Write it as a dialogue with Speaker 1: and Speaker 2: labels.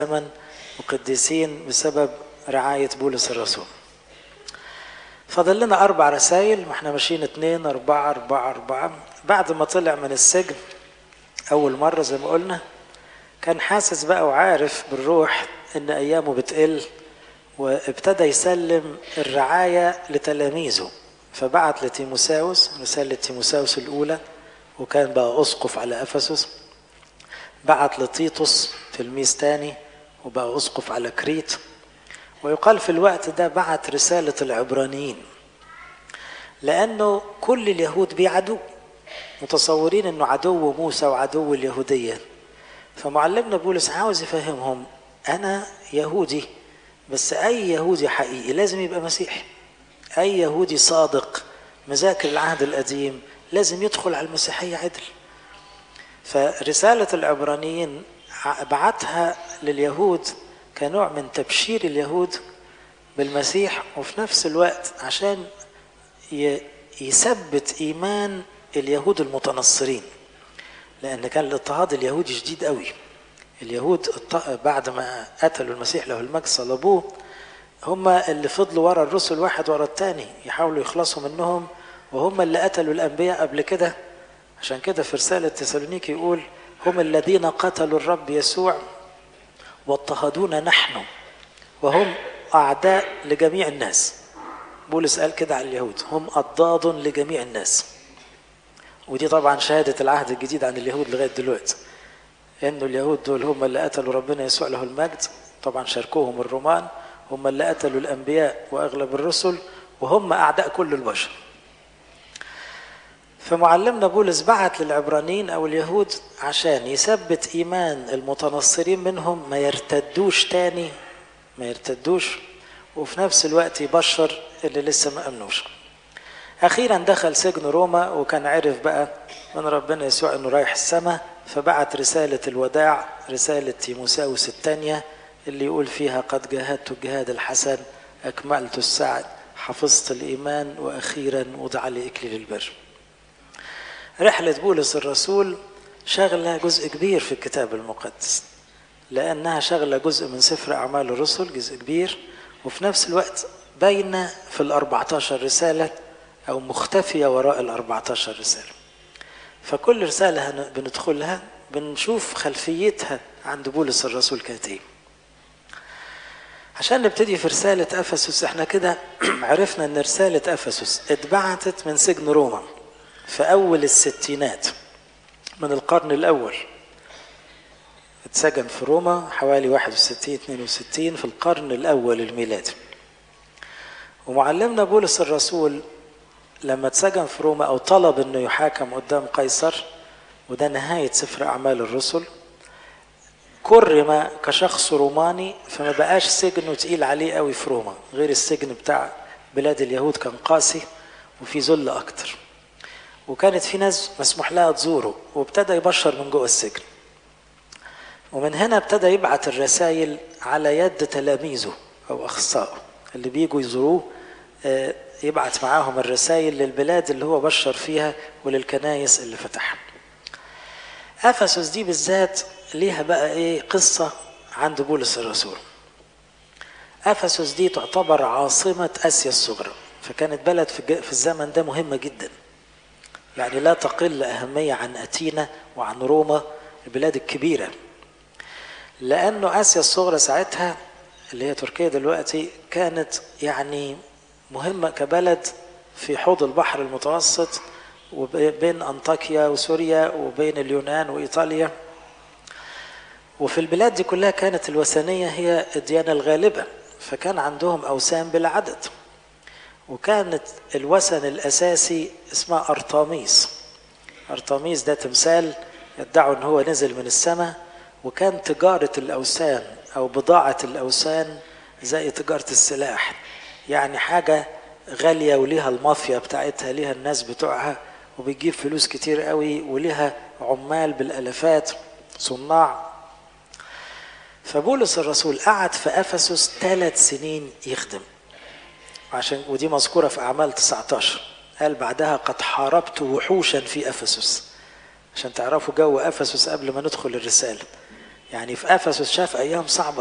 Speaker 1: زمن وقديسين بسبب رعاية بولس الرسول فاضل لنا أربع رسائل ما احنا ماشيين اتنين أربعة أربعة أربعة بعد ما طلع من السجن أول مرة زي ما قلنا كان حاسس بقى وعارف بالروح إن أيامه بتقل وابتدى يسلم الرعاية لتلاميذه فبعت لتيموساوس رسالة تيموساوس الأولى وكان بقى أسقف على أفسس بعت لتيتوس تلميذ تاني وبقى أسقف على كريت ويقال في الوقت ده بعت رسالة العبرانيين لأنه كل اليهود بيعدوا متصورين أنه عدو موسى وعدو اليهودية فمعلمنا بولس عاوز يفهمهم أنا يهودي بس أي يهودي حقيقي لازم يبقى مسيحي أي يهودي صادق مذاكر العهد القديم لازم يدخل على المسيحية عدل فرسالة العبرانيين بعتها لليهود كنوع من تبشير اليهود بالمسيح وفي نفس الوقت عشان يثبت إيمان اليهود المتنصرين لأن كان الاضطهاد اليهودي شديد قوي اليهود بعد ما قتلوا المسيح له المجد صلبوه هم اللي فضلوا ورا الرسل واحد ورا التاني يحاولوا يخلصوا منهم وهم اللي قتلوا الأنبياء قبل كده عشان كده في رسالة تسالونيكي يقول هم الذين قتلوا الرب يسوع واضطهدونا نحن وهم أعداء لجميع الناس بولس قال كده على اليهود هم أضداد لجميع الناس ودي طبعا شهادة العهد الجديد عن اليهود لغاية دلوقتي إنه اليهود دول هم اللي قتلوا ربنا يسوع له المجد طبعا شاركوهم الرومان هم اللي قتلوا الأنبياء وأغلب الرسل وهم أعداء كل البشر فمعلمنا بولس بعت للعبرانيين أو اليهود عشان يثبت إيمان المتنصرين منهم ما يرتدوش تاني ما يرتدوش وفي نفس الوقت يبشر اللي لسه ما أمنوش أخيرا دخل سجن روما وكان عرف بقى من ربنا يسوع أنه رايح السماء فبعت رسالة الوداع رسالة تيموساوس الثانية اللي يقول فيها قد جاهدت الجهاد الحسن أكملت السعد حفظت الإيمان وأخيرا وضع لي إكليل البر رحلة بولس الرسول شغلة جزء كبير في الكتاب المقدس لأنها شغلة جزء من سفر أعمال الرسل جزء كبير وفي نفس الوقت باينة في الأربعتاشر رسالة أو مختفية وراء الأربعتاشر رسالة فكل رسالة بندخلها بنشوف خلفيتها عند بولس الرسول كانت ايه عشان نبتدي في رسالة أفسس احنا كده عرفنا ان رسالة أفسس اتبعتت من سجن روما في أول الستينات من القرن الأول اتسجن في روما حوالي 61 62 في القرن الأول الميلادي ومعلمنا بولس الرسول لما اتسجن في روما أو طلب أنه يحاكم قدام قيصر وده نهاية سفر أعمال الرسل كرم كشخص روماني فما بقاش سجنه تقيل عليه قوي في روما غير السجن بتاع بلاد اليهود كان قاسي وفي ذل أكتر وكانت في ناس مسموح لها تزوره وابتدى يبشر من جوه السجن ومن هنا ابتدى يبعت الرسائل على يد تلاميذه او اخصائه اللي بيجوا يزوروه يبعت معاهم الرسائل للبلاد اللي هو بشر فيها وللكنايس اللي فتحها افسس دي بالذات ليها بقى ايه قصه عند بولس الرسول افسس دي تعتبر عاصمه اسيا الصغرى فكانت بلد في الزمن ده مهمه جدا يعني لا تقل أهمية عن أتينا وعن روما البلاد الكبيرة لأنه آسيا الصغرى ساعتها اللي هي تركيا دلوقتي كانت يعني مهمة كبلد في حوض البحر المتوسط وبين أنطاكيا وسوريا وبين اليونان وإيطاليا وفي البلاد دي كلها كانت الوثنية هي الديانة الغالبة فكان عندهم أوثان بلا عدد وكانت الوثن الأساسي اسمها أرطاميس أرطاميس ده تمثال يدعوا أن هو نزل من السماء وكان تجارة الأوثان أو بضاعة الأوثان زي تجارة السلاح يعني حاجة غالية وليها المافيا بتاعتها ليها الناس بتوعها وبتجيب فلوس كتير قوي وليها عمال بالألفات صناع فبولس الرسول قعد في أفسس ثلاث سنين يخدم عشان ودي مذكوره في اعمال 19 قال بعدها قد حاربت وحوشا في افسس عشان تعرفوا جو افسس قبل ما ندخل الرساله يعني في افسس شاف ايام صعبه